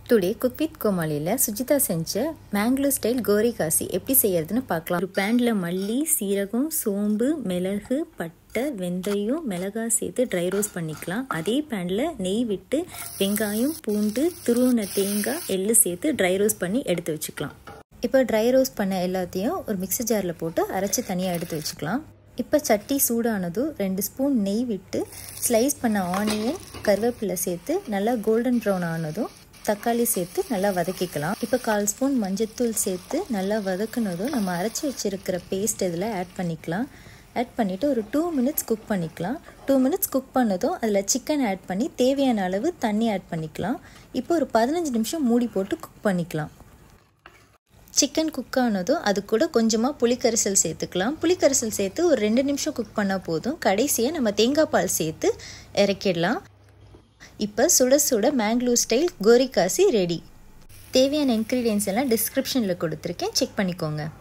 today cook with கோமாளியில் சுஜிதா செஞ்ச Mangalore style கோரி காசி எப்படி செய்யறதுன்னு பார்க்கலாம் ஒரு பேனில் மல்லி சீரகம் சோம்பு மிளகு பட்டை வெந்தயம் மிளகாய் சேர்த்து ட்ரை ரோஸ்ட் பண்ணிக்கலாம் அதே பேனில் நெய் விட்டு வெங்காயம் பூண்டு துருவன தேங்காய் எள்ளு சேர்த்து ட்ரை ரோஸ்ட் பண்ணி எடுத்து வச்சுக்கலாம் இப்போ ட்ரை ரோஸ்ட் பண்ண எல்லாத்தையும் ஒரு மிக்ஸி ஜாரில் போட்டு அரைச்சி தனியாக எடுத்து வச்சுக்கலாம் இப்போ சட்டி சூடானதும் ரெண்டு ஸ்பூன் நெய் விட்டு ஸ்லைஸ் பண்ண ஆனியன் கருவேப்பிலை சேர்த்து நல்லா கோல்டன் ப்ரௌன் ஆனதும் தக்காளி சேர்த்து நல்லா வதக்கிக்கலாம் இப்போ கால் ஸ்பூன் மஞ்சத்தூள் சேர்த்து நல்லா வதக்குனதும் நம்ம அரைச்சி வச்சுருக்கிற பேஸ்ட் இதில் ஆட் பண்ணிக்கலாம் ஆட் பண்ணிவிட்டு ஒரு டூ மினிட்ஸ் குக் பண்ணிக்கலாம் டூ மினிட்ஸ் குக் பண்ணதும் அதில் சிக்கன் ஆட் பண்ணி தேவையான அளவு தண்ணி ஆட் பண்ணிக்கலாம் இப்போ ஒரு பதினஞ்சு நிமிஷம் மூடி போட்டு குக் பண்ணிக்கலாம் சிக்கன் குக் ஆனதும் அது கூட கொஞ்சமாக புளிக்கரிசல் சேர்த்துக்கலாம் புளிக்கரிசல் சேர்த்து ஒரு ரெண்டு நிமிஷம் குக் பண்ணால் போதும் கடைசியாக நம்ம தேங்காய் பால் சேர்த்து இறக்கிடலாம் இப்போ சுட சுட மேங்களூர் ஸ்டைல் கோரிக்காசி ரெடி தேவையான இன்க்ரீடியன்ஸ் எல்லாம் டிஸ்கிரிப்ஷனில் கொடுத்துருக்கேன் செக் பண்ணிக்கோங்க